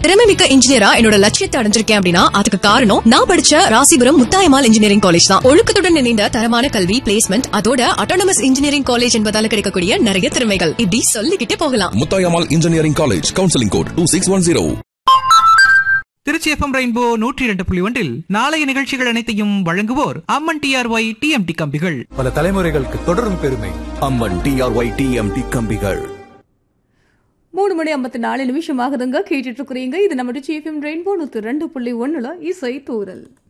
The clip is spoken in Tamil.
திறமைமிக்க இன்ஜினியரா என்னோட லட்சியத்தை அடைஞ்சிருக்கேன் அப்படின்னா அதுக்கு காரணம் நான் படிச்ச ராசிபுரம் முத்தாயமால் இன்ஜினியரிங் காலேஜ் தான் ஒழுக்கத்துடன் இணைந்த தரமான கல்வி பிளேஸ்மெண்ட் அதோட அட்டானமஸ் இன்ஜினியரிங் காலேஜ் என்பதால கிடைக்கக்கூடிய நிறைய திறமைகள் இப்படி சொல்லிக்கிட்டே போகலாம் Muthayammal engineering college counselling code two six one zero Tiruchi FM rainbow நூற்றி இரண்டு புள்ளி ஒன்றில் நாளைய நிகழ்ச்சிகள் அனைத்தையும் வழங்குவோர் அம்மன் டிஆர்ஒய் டிஎம்டி கம்பிகள் பல தலைமுறைகளுக்கு தொடரும் பெருமை அம்மன் டிஆர்ஒய் டிஎம்டி கம்பிகள் மூணு மணி ஐம்பத்தி நாலு நிமிஷம் ஆகுதுங்க கேட்டுட்டு இருக்கிறீங்க இது நம்ம சிஎஃப்எம் ரெயின்போ நூற்றி ரெண்டு புள்ளி ஒன்னுல இசை தூரல்